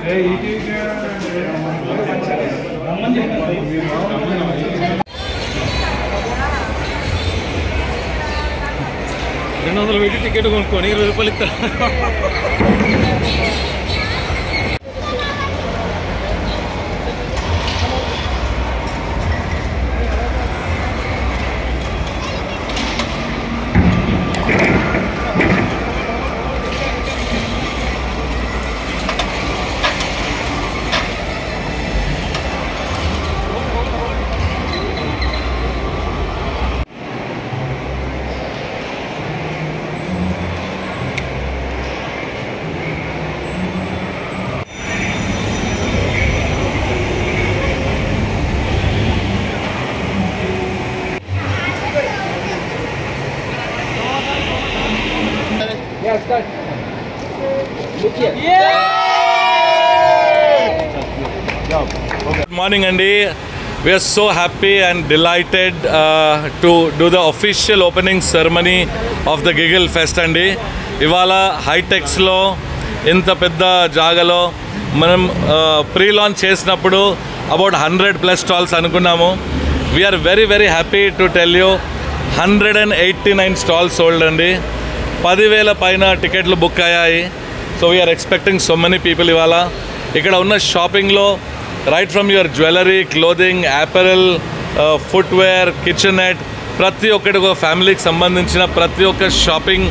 రెండు వందలు పెట్టి టికెట్ కొనుక్కొని ఇరవై రూపాయలు ఇస్తా గుడ్ మార్నింగ్ అండి we're so happy and delighted to do the official opening ceremony of the Giggle Fest అండి ఇవాళ హైటెక్స్లో ఇంత పెద్ద జాగాలో మనం ప్రీ లాంచ్ చేసినప్పుడు అబౌట్ హండ్రెడ్ ప్లస్ స్టాల్స్ అనుకున్నాము we're very very happy to tell you hundred and eighty nine stalls sold అండి పదివేల పైన టికెట్లు బుక్ అయ్యాయి so we're expecting so many people ఇవాళ ఇక్కడ ఉన్న షాపింగ్లో right from your jewellery clothing apparel footwear kitchen net ప్రతి ఒక్కటి ఒక ఫ్యామిలీకి సంబంధించిన ప్రతి ఒక్క షాపింగ్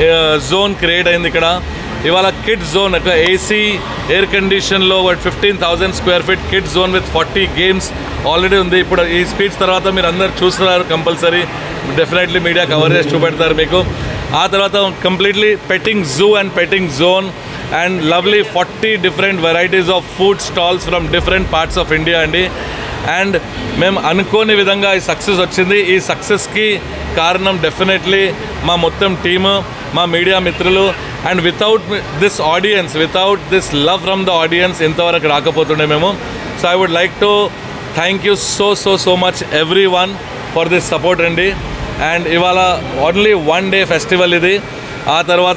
జోన్ క్రియేట్ అయింది ఇక్కడ ఇవాళ కిడ్ జోన్ ఒక ఏసీ ఎయిర్ కండిషన్లో ఒక fifteen thousand square feet kid zone with forty games already ఉంది ఇప్పుడు ఈ స్పీచ్ తర్వాత మీరు అందరు చూస్తున్నారు కంపల్సరీ డెఫినెట్లీ మీడియా కవర్ చేసి చూపెడతారు మీకు ఆ తర్వాత completely petting zoo and petting zone and lovely forty different varieties of food stalls from different parts of India అండి అండ్ మేము అనుకోని విధంగా ఈ సక్సెస్ వచ్చింది ఈ సక్సెస్కి కారణం డెఫినెట్లీ మా మొత్తం టీము మా మీడియా మిత్రులు and without this audience without this love from the audience ఇంతవరకు రాకపోతుండే మేము so I would like to thank you so so so much everyone for this support అండి అండ్ ఇవాళ ఓన్లీ వన్ డే ఫెస్టివల్ ఇది ఆ తర్వాత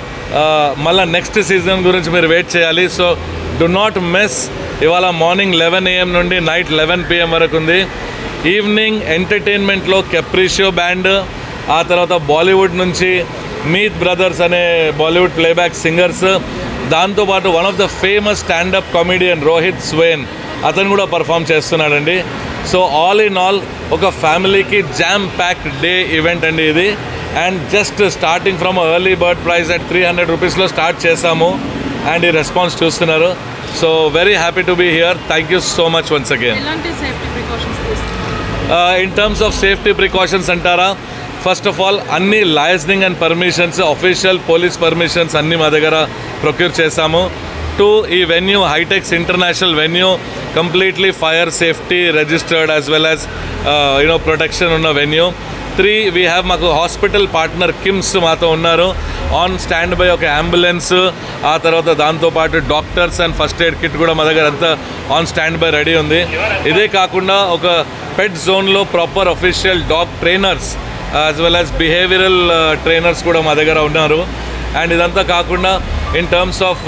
మళ్ళీ next season గురించి మీరు వెయిట్ చేయాలి సో డు నాట్ మిస్ ఇవాళ మార్నింగ్ లెవెన్ ఏఎం నుండి నైట్ లెవెన్ పిఎం వరకు ఉంది ఈవినింగ్ ఎంటర్టైన్మెంట్లో కెప్రిషియో బ్యాండ్ ఆ తర్వాత బాలీవుడ్ నుంచి మీత్ బ్రదర్స్ అనే బాలీవుడ్ ప్లేబ్యాక్ సింగర్స్ దాంతోపాటు one of the famous standup comedian Rohit Swain అతను కూడా పర్ఫామ్ చేస్తున్నాడండి సో ఆల్ ఇన్ ఆల్ ఒక ఫ్యామిలీకి జామ్ ప్యాక్డ్ డే ఈవెంట్ అండి ఇది and just starting from early bird price at three hundred రూపీస్లో స్టార్ట్ చేసాము అండ్ ఈ రెస్పాన్స్ చూస్తున్నారు so very happy to be here thank you so much once again ఎలాంటి safety precautions తీసుకుంటారు in terms of safety precautions అంటారా first of all అన్ని licensing and permissions official police permissions అన్నీ మా దగ్గర ప్రొక్యూర్ చేశాము టూ ఈ venue HITEX international venue completely fire safety registered as well as you know protection ఉన్న venue three we have మాకు hospital partner KIMS మాతో ఉన్నారు ఆన్ స్టాండ్ బై ఒక అంబులెన్స్ ఆ తర్వాత దాంతోపాటు doctors and first aid kit కూడా మా దగ్గర అంతా ఆన్ స్టాండ్ బై రెడీ ఉంది ఇదే కాకుండా ఒక పెట్ జోన్లో proper official dog trainers as well as behavioural trainers కూడా మా దగ్గర ఉన్నారు అండ్ ఇదంతా కాకుండా in terms of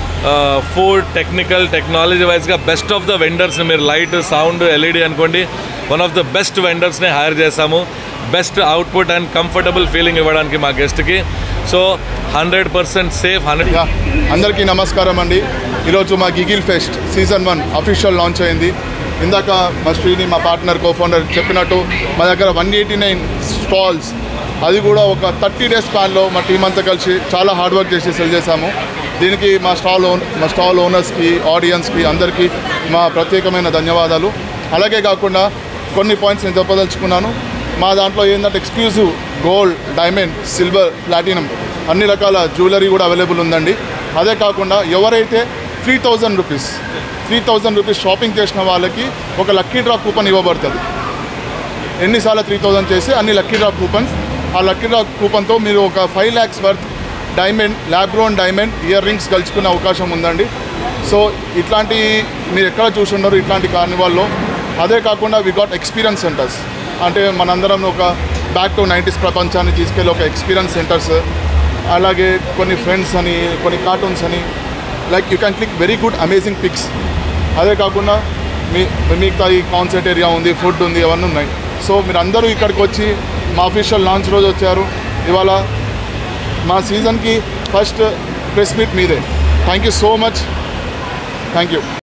food technical technology వైజ్గా బెస్ట్ ఆఫ్ ద వెండర్స్ని మీరు లైట్ సౌండ్ ఎల్ఈడి అనుకోండి వన్ ఆఫ్ ద బెస్ట్ వెండర్స్ని హైర్ చేశాము best output and comfortable feeling ఇవ్వడానికి మా గెస్ట్కి so hundred percent safe hundred yeah అందరికీ నమస్కారం అండి ఈరోజు మా Giggle Fest season one official launch అయింది ఇందాక మా శ్రీని మా పార్ట్నర్ కో ఫౌండర్ చెప్పినట్టు మా దగ్గర వన్ ఎయిటీ నైన్ స్టాల్స్ అది కూడా ఒక థర్టీ డేస్ ప్లాన్లో మా టీం అంతా కలిసి చాలా హార్డ్ వర్క్ చేసి సెల్ చేశాము దీనికి మా స్టాల్ ఓన్ మా స్టాల్ ఓనర్స్కి ఆడియన్స్కి అందరికీ మా ప్రత్యేకమైన ధన్యవాదాలు అలాగే కాకుండా కొన్ని పాయింట్స్ నేను చెప్పదలుచుకున్నాను మా దాంట్లో ఏంటంటే exclusive gold diamond silver platinum అన్ని రకాల జ్యువెలరీ కూడా అవైలబుల్ ఉందండి అదే కాకుండా ఎవరైతే three thousand rupees three thousand rupees shopping చేసిన వాళ్ళకి ఒక లక్కీ డ్రా కూపన్ ఇవ్వబడుతుంది ఎన్నిసార్లు త్రీ థౌజండ్ చేసి అన్ని లక్కీ డ్రా కూపన్స్ ఆ లక్కీ డ్రా కూపన్తో మీరు ఒక five lakhs worth diamond lab grown diamond earrings గెలుచుకునే అవకాశం ఉందండి సో ఇట్లాంటి మీరు ఎక్కడ చూసుండరు ఇట్లాంటి కార్నివాల్లో అదే కాకుండా వి గాట్ ఎక్స్పీరియన్స్ సెంటర్స్ అంటే మనందరం ఒక బ్యాక్ టు నైంటీస్ ప్రపంచాన్ని తీసుకెళ్ళి ఒక ఎక్స్పీరియన్స్ సెంటర్స్ అలాగే కొన్ని ఫ్రెండ్స్ అని కొన్ని కార్టూన్స్ అని like you can click very good amazing pics అదే కాకుండా మీ మిగతా ఈ కాన్సర్ట్ ఏరియా ఉంది ఫుడ్ ఉంది అవన్నీ ఉన్నాయి సో మీరు అందరూ ఇక్కడికి వచ్చి మా అఫీషియల్ లాంచ్ రోజు వచ్చారు ఇవాళ మా సీజన్కి ఫస్ట్ ప్రెస్ మీట్ మీదే thank you so much thank you